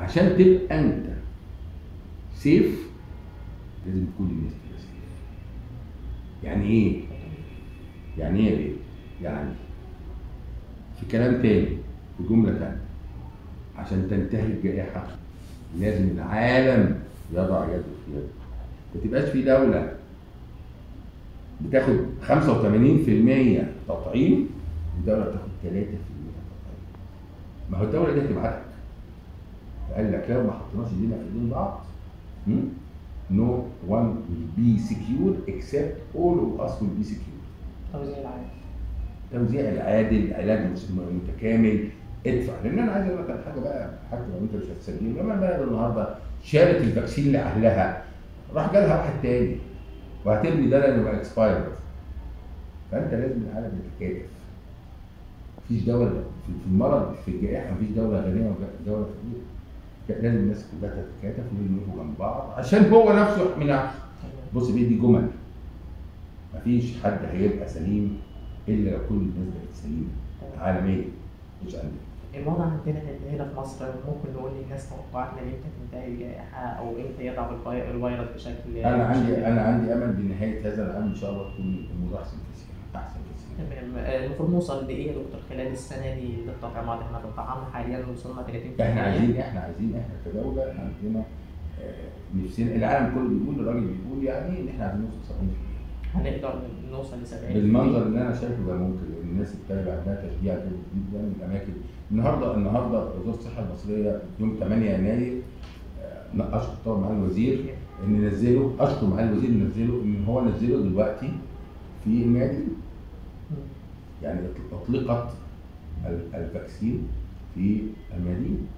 عشان تبقى انت سيف لازم كل الناس تبقى سيف يعني ايه يعني ايه يا بيه يعني في كلام تاني في جمله تانيه عشان تنتهي الجائحه لازم العالم يضع يده في يده ما تبقاش في دوله بتاخد 85% تطعيم الدوله بتاخد 3% تطعيم ما هو الدوله دي هتبعتك فقال لك لو ما حطيناش ايدينا في ايدين بعض نو one will be secure except all of us will be secure توزيع العالم توزيع العادل علاج متكامل ادفع لان انا عايز اقول لك على حاجه بقى حتى لو انت مش هتسجل لما البلد النهارده شالت الفاكسين لاهلها راح جالها واحد تاني وهترمي ده لانه بقى اكسبايرد فانت لازم العالم يتكاتف مفيش دوله في في المرض في الجائحه مفيش دوله غنيه ودوله فقيره لازم الناس كلها تتكاتف ولازم يقفوا جنب بعض عشان هو نفسه يحمينا بص بيه دي جمل مفيش حد هيبقى سليم الا لو كل الناس بقت سليمه عالميا مش عندنا الوضع عندنا هنا في مصر ممكن نقول للناس توقعاتنا امتى تنتهي الجائحة او امتى يضعف الفي- الفيروس بشكل انا عندي انا عندي امل بنهايه هذا العام ان شاء الله تكون الامور احسن كثير احسن كثير تمام آه، المفروض نوصل لايه يا دكتور خلال السنة دي للتطعيمات احنا بنطعمنا حاليا وصلنا 30% احنا عايزين احنا عايزين احنا كدوله عندنا آه، نفسنا العالم كله بيقول الراجل بيقول يعني ان احنا عايزين نوصل 70% هنقدر نوصل ل 70 بالمنظر اللي انا شايفه ده ممكن لان الناس ابتدى عندها تشجيع جامد جدا من الاماكن النهارده النهارده وزاره الصحه المصريه يوم 8 يناير آه، اشكر طبعا معالي الوزير ان نزله اشكر معالي الوزير ان نزله ان هو نزله دلوقتي في الميادين يعني اطلقت ال- الفاكسين في الميادين